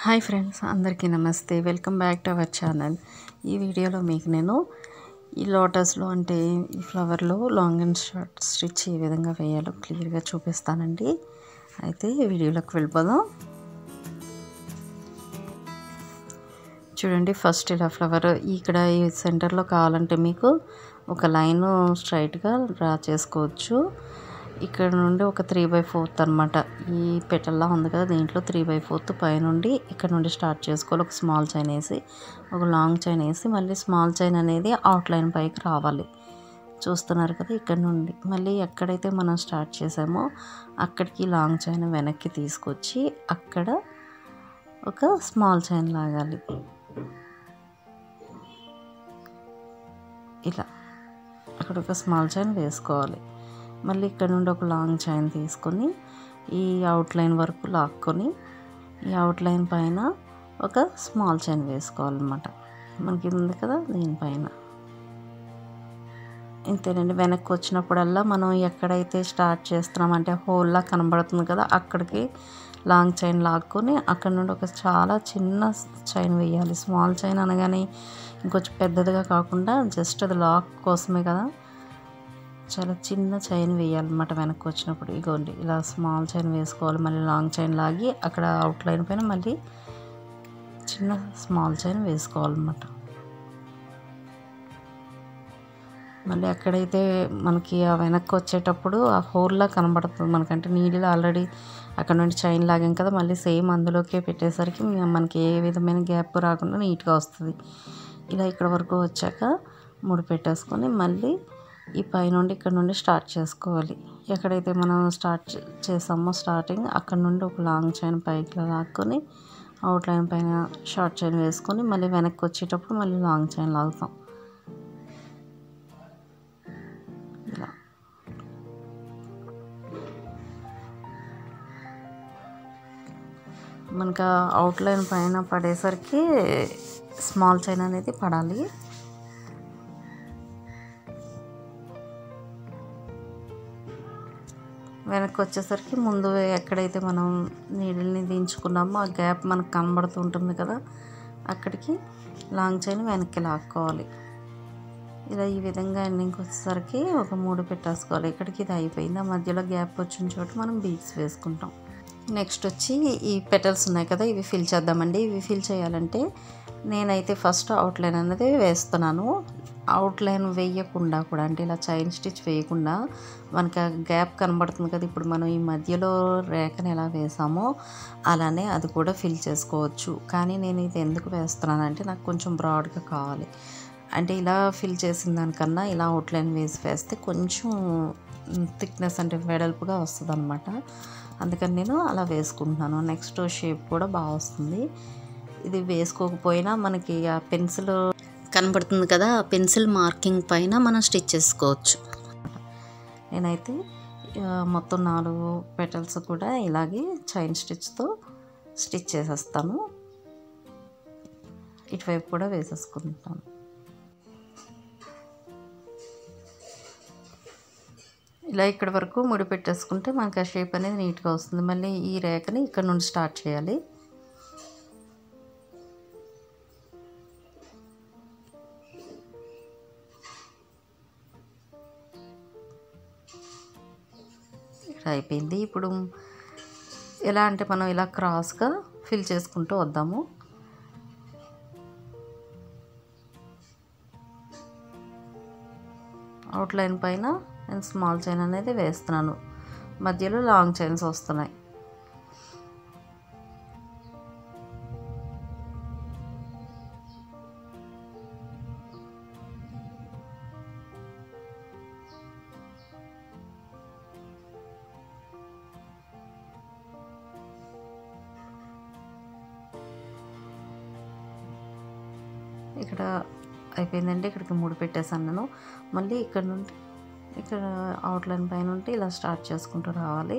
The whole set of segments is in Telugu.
హాయ్ ఫ్రెండ్స్ అందరికీ నమస్తే welcome back to our channel ఈ వీడియోలో మీకు నేను ఈ లోటస్లో అంటే ఈ ఫ్లవర్లో లాంగ్ అండ్ షార్ట్ స్టిచ్ ఏ విధంగా వేయాలో క్లియర్గా చూపిస్తానండి అయితే వీడియోలోకి వెళ్ళిపోదాం చూడండి ఫస్ట్ ఇలా ఫ్లవర్ ఇక్కడ ఈ సెంటర్లో కావాలంటే మీకు ఒక లైన్ స్ట్రైట్గా డ్రా చేసుకోవచ్చు ఇక్కడ నుండి ఒక త్రీ బై ఫోర్త్ అనమాట ఈ పెటల్లా ఉంది కదా దీంట్లో త్రీ బై ఫోర్త్ పైనుండి ఇక్కడ నుండి స్టార్ట్ చేసుకోవాలి ఒక స్మాల్ చైన్ వేసి ఒక లాంగ్ చైన్ వేసి మళ్ళీ స్మాల్ చైన్ అనేది అవుట్లైన్ పైకి రావాలి చూస్తున్నారు కదా ఇక్కడ నుండి మళ్ళీ ఎక్కడైతే మనం స్టార్ట్ చేసామో అక్కడికి లాంగ్ చైన్ వెనక్కి తీసుకొచ్చి అక్కడ ఒక స్మాల్ చైన్ లాగాలి ఇలా అక్కడ ఒక స్మాల్ చైన్ వేసుకోవాలి మళ్ళీ ఇక్కడ నుండి ఒక లాంగ్ చైన్ తీసుకొని ఈ అవుట్లైన్ వరకు లాక్కొని ఈ అవుట్లైన్ పైన ఒక స్మాల్ చైన్ వేసుకోవాలన్నమాట మనకి ఇది ఉంది కదా దీనిపైన ఇంతేనండి వెనక్కి వచ్చినప్పుడల్లా మనం ఎక్కడైతే స్టార్ట్ చేస్తున్నాం అంటే హోల్లా కనబడుతుంది కదా అక్కడికి లాంగ్ చైన్ లాక్కొని అక్కడ నుండి ఒక చాలా చిన్న చైన్ వేయాలి స్మాల్ చైన్ అనగానే ఇంకొంచెం పెద్దదిగా కాకుండా జస్ట్ అది లాక్ కోసమే కదా చాలా చిన్న చైన్ వేయాలన్నమాట వెనక్కి వచ్చినప్పుడు ఇగోండి ఇలా స్మాల్ చైన్ వేసుకోవాలి మళ్ళీ లాంగ్ చైన్ లాగి అక్కడ అవుట్లైన్ పైన మళ్ళీ చిన్న స్మాల్ చైన్ వేసుకోవాలన్నమాట మళ్ళీ ఎక్కడైతే మనకి ఆ వెనక్కి వచ్చేటప్పుడు ఆ హోల్లా కనబడుతుంది మనకంటే నీళ్ళు ఆల్రెడీ అక్కడ నుండి చైన్ లాగాం కదా మళ్ళీ సేమ్ అందులోకే పెట్టేసరికి మనకి ఏ విధమైన గ్యాప్ రాకుండా నీట్గా వస్తుంది ఇలా ఇక్కడ వరకు వచ్చాక ముడి పెట్టేసుకొని మళ్ళీ ఈ పైనుండి ఇక్కడ నుండి స్టార్ట్ చేసుకోవాలి ఎక్కడైతే మనం స్టార్ట్ చేసామో స్టార్టింగ్ అక్కడ నుండి ఒక లాంగ్ చైన్ పైకి లాక్కొని అవుట్ లైన్ పైన షార్ట్ చైన్ వేసుకొని మళ్ళీ వెనక్కి వచ్చేటప్పుడు మళ్ళీ లాంగ్ చైన్ లాగుతాం ఇలా మనకు అవుట్లైన్ పైన పడేసరికి స్మాల్ చైన్ అనేది పడాలి వెనక్కి వచ్చేసరికి ముందు ఎక్కడైతే మనం నీళ్ళని దించుకున్నామో ఆ గ్యాప్ మనకు కనబడుతుంటుంది కదా అక్కడికి లాంగ్ చైన్ వెనక్కి లాక్కోవాలి ఇలా ఈ విధంగా ఎండింగ్కి వచ్చేసరికి ఒక మూడు పెట్టేసుకోవాలి ఇక్కడికి ఇది అయిపోయింది ఆ మధ్యలో గ్యాప్ వచ్చిన చోట మనం బీడ్స్ వేసుకుంటాం నెక్స్ట్ వచ్చి ఈ పెటల్స్ ఉన్నాయి కదా ఇవి ఫిల్ చేద్దామండి ఇవి ఫిల్ చేయాలంటే నేనైతే ఫస్ట్ అవుట్లైన్ అనేది వేస్తున్నాను అవుట్లైన్ వేయకుండా కూడా అంటే ఇలా చైన్ స్టిచ్ వేయకుండా మనకి ఆ గ్యాప్ కనబడుతుంది కదా ఇప్పుడు మనం ఈ మధ్యలో రేఖను ఎలా వేసామో అలానే అది కూడా ఫిల్ చేసుకోవచ్చు కానీ నేను ఇది ఎందుకు వేస్తున్నాను అంటే నాకు కొంచెం బ్రాడ్గా కావాలి అంటే ఇలా ఫిల్ చేసిన దానికన్నా ఇలా అవుట్లైన్ వేసి వేస్తే కొంచెం థిక్నెస్ అంటే వెడల్పుగా వస్తుంది అనమాట అందుకని నేను అలా వేసుకుంటున్నాను నెక్స్ట్ షేప్ కూడా బాగా వస్తుంది ఇది వేసుకోకపోయినా మనకి ఆ పెన్సిల్ కనబడుతుంది కదా ఆ పెన్సిల్ మార్కింగ్ పైన మనం స్టిచ్ చేసుకోవచ్చు నేనైతే మొత్తం నాలుగు పెటల్స్ కూడా ఇలాగే చైన్ స్టిచ్తో స్టిచ్ చేసేస్తాను ఇటువైపు కూడా వేసేసుకుంటాను ఇలా ఇక్కడ వరకు ముడి పెట్టేసుకుంటే మనకి ఆ షేప్ అనేది నీట్గా వస్తుంది మళ్ళీ ఈ రేఖని ఇక్కడ నుండి స్టార్ట్ చేయాలి ఇక్కడ అయిపోయింది ఇప్పుడు ఎలా అంటే మనం ఇలా క్రాస్గా ఫిల్ చేసుకుంటూ వద్దాము అవుట్లైన్ పైన నేను స్మాల్ చైన్ అనేది వేస్తున్నాను మధ్యలో లాంగ్ చైన్స్ వస్తున్నాయి ఇక్కడ అయిపోయిందండి ఇక్కడికి మూడు పెట్టేసాను నేను మళ్ళీ ఇక్కడ నుండి ఇక్కడ అవుట్లైన్ పైన ఉంటే ఇలా స్టార్ట్ చేసుకుంటూ రావాలి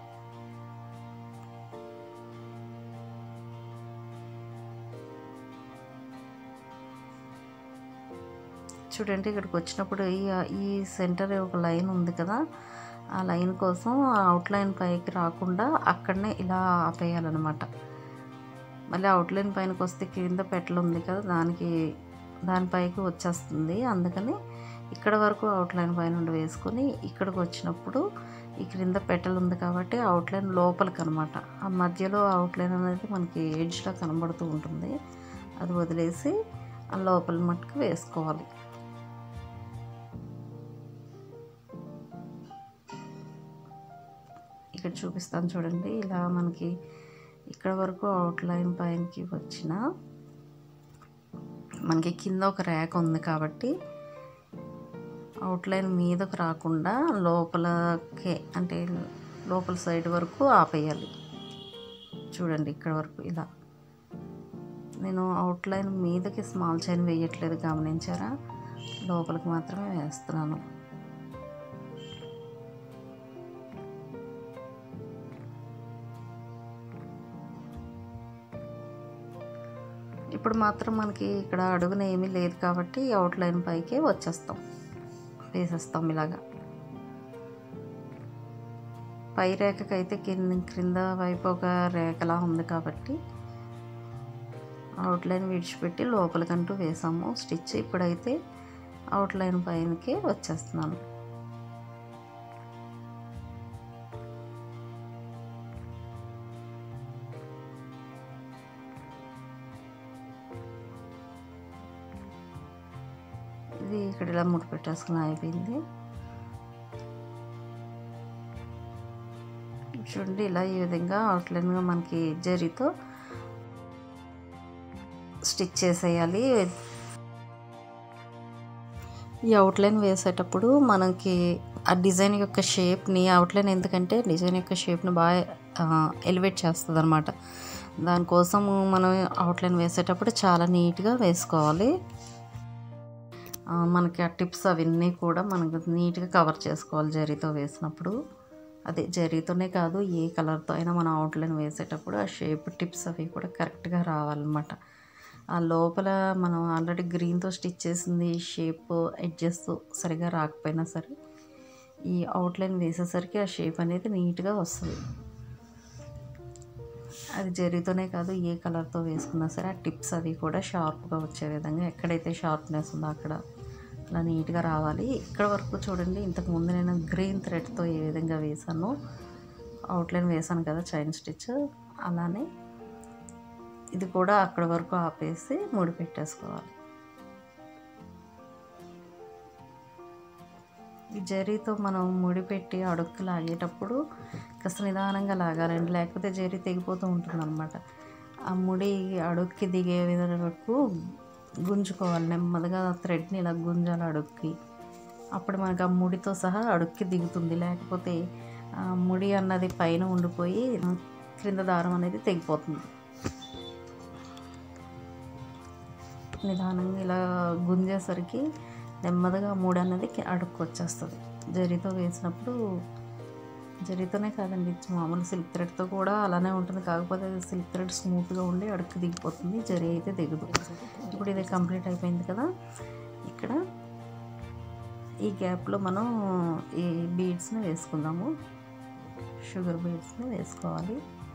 చూడండి ఇక్కడికి వచ్చినప్పుడు ఈ ఈ సెంటర్ ఒక లైన్ ఉంది కదా ఆ లైన్ కోసం అవుట్లైన్ పైకి రాకుండా అక్కడనే ఇలా ఆపేయాలన్నమాట మళ్ళీ అవుట్లైన్ పైనకి వస్తే కింద పెట్టలు ఉంది కదా దానికి దానిపైకి వచ్చేస్తుంది అందుకని ఇక్కడ వరకు అవుట్లైన్ పైన నుండి వేసుకొని ఇక్కడికి వచ్చినప్పుడు ఈ క్రింద పెట్టెలు ఉంది కాబట్టి అవుట్లైన్ లోపలికి అనమాట ఆ మధ్యలో అవుట్లైన్ అనేది మనకి ఎడ్జ్లో కనబడుతూ ఉంటుంది అది వదిలేసి ఆ లోపల మట్టుకు వేసుకోవాలి ఇక్కడ చూపిస్తాను చూడండి ఇలా మనకి ఇక్కడ వరకు అవుట్లైన్ పైనకి వచ్చిన మనకి కింద ఒక ర్యాక్ ఉంది కాబట్టి అవుట్లైన్ మీదకు రాకుండా లోపలకే అంటే లోపల సైడ్ వరకు ఆపేయాలి చూడండి ఇక్కడ వరకు ఇలా నేను అవుట్లైన్ మీదకి స్మాల్ చైన్ వేయట్లేదు గమనించారా లోపలికి మాత్రమే వేస్తున్నాను ఇప్పుడు మాత్రం మనకి ఇక్కడ అడుగున ఏమీ లేదు కాబట్టి అవుట్లైన్ పైకే వచ్చేస్తాం వేసేస్తాం ఇలాగా పై రేఖకైతే కింద క్రింద వైపు ఒక రేఖలా ఉంది కాబట్టి అవుట్లైన్ విడిచిపెట్టి లోపలికంటూ వేసాము స్టిచ్ ఇప్పుడైతే అవుట్లైన్ పైనకి వచ్చేస్తున్నాను ఇది ఇక్కడ ఇలా ముడి పెట్టేసుకుని అయిపోయింది చూడండి ఇలా ఈ విధంగా అవుట్లైన్గా మనకి జరీతో స్టిచ్ చేసేయాలి ఈ అవుట్లైన్ వేసేటప్పుడు మనకి ఆ డిజైన్ యొక్క షేప్ని అవుట్లైన్ ఎందుకంటే డిజైన్ యొక్క షేప్ని బాగా ఎలివేట్ చేస్తుంది అనమాట దానికోసం మనం అవుట్లైన్ వేసేటప్పుడు చాలా నీట్గా వేసుకోవాలి మనకి ఆ టిప్స్ అవన్నీ కూడా మనకు నీట్గా కవర్ చేసుకోవాలి జరీతో వేసినప్పుడు అదే జరీతోనే కాదు ఏ కలర్తో అయినా మనం అవుట్లైన్ వేసేటప్పుడు ఆ షేప్ టిప్స్ అవి కూడా కరెక్ట్గా రావాలన్నమాట ఆ లోపల మనం ఆల్రెడీ గ్రీన్తో స్టిచ్ చేసింది షేప్ ఎడ్జెస్ సరిగా రాకపోయినా సరే ఈ అవుట్లైన్ వేసేసరికి ఆ షేప్ అనేది నీట్గా వస్తుంది అది జరీతోనే కాదు ఏ కలర్తో వేసుకున్నా సరే ఆ టిప్స్ అవి కూడా షార్ప్గా వచ్చే విధంగా ఎక్కడైతే షార్ప్నెస్ ఉందో అక్కడ అలా నీట్గా రావాలి ఇక్కడ వరకు చూడండి ఇంతకుముందు నేను గ్రీన్ థ్రెడ్తో ఏ విధంగా వేసానో అవుట్లైన్ వేసాను కదా చైన్ స్టిచ్ అలానే ఇది కూడా అక్కడ వరకు ఆపేసి ముడి పెట్టేసుకోవాలి ఈ జరీతో మనం ముడి పెట్టి అడుక్కి లాగేటప్పుడు కాస్త నిదానంగా లాగాలండి లేకపోతే జరీ తెగిపోతూ ఉంటుంది అనమాట ఆ ముడి అడుక్కి దిగే వరకు గుంజుకోవాలి నెమ్మదిగా థ్రెడ్ని ఇలా గుంజాలి అడుక్కి అప్పుడు మనకు ఆ ముడితో సహా అడుక్కి దిగుతుంది లేకపోతే ఆ ముడి అన్నది పైన ఉండిపోయి క్రింద దారం అనేది తెగిపోతుంది నిదానంగా ఇలా గుంజేసరికి నెమ్మదిగా మూడు అన్నది అడుక్కు వచ్చేస్తుంది జరీతో వేసినప్పుడు జరీతోనే కాదండి మామూలు సిల్క్ థ్రెడ్తో కూడా అలానే ఉంటుంది కాకపోతే సిల్క్ థ్రెడ్ స్మూత్గా ఉండి అడుక్కు దిగిపోతుంది జరీ అయితే దిగదు ఇప్పుడు ఇది కంప్లీట్ అయిపోయింది కదా ఇక్కడ ఈ గ్యాప్లో మనం ఈ బీడ్స్ని వేసుకుందాము షుగర్ బీడ్స్ని వేసుకోవాలి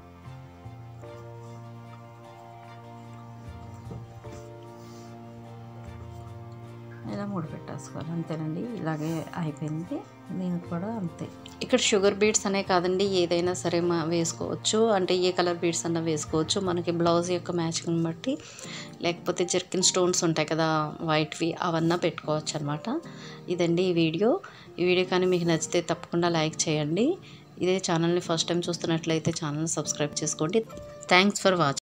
ఇలా ముడి పెట్టేసుకోవాలి అంతేనండి ఇలాగే అయిపోయింది దీనికి కూడా అంతే ఇక్కడ షుగర్ బీడ్స్ అనే కాదండి ఏదైనా సరే మా వేసుకోవచ్చు అంటే ఏ కలర్ బీడ్స్ అన్నా వేసుకోవచ్చు మనకి బ్లౌజ్ యొక్క మ్యాచింగ్ని బట్టి లేకపోతే జర్కిన్ స్టోన్స్ ఉంటాయి కదా వైట్వి అవన్నా పెట్టుకోవచ్చు అనమాట ఇదండి ఈ వీడియో ఈ వీడియో కానీ మీకు నచ్చితే తప్పకుండా లైక్ చేయండి ఇదే ఛానల్ని ఫస్ట్ టైం చూస్తున్నట్లయితే ఛానల్ని సబ్స్క్రైబ్ చేసుకోండి థ్యాంక్స్ ఫర్ వాచింగ్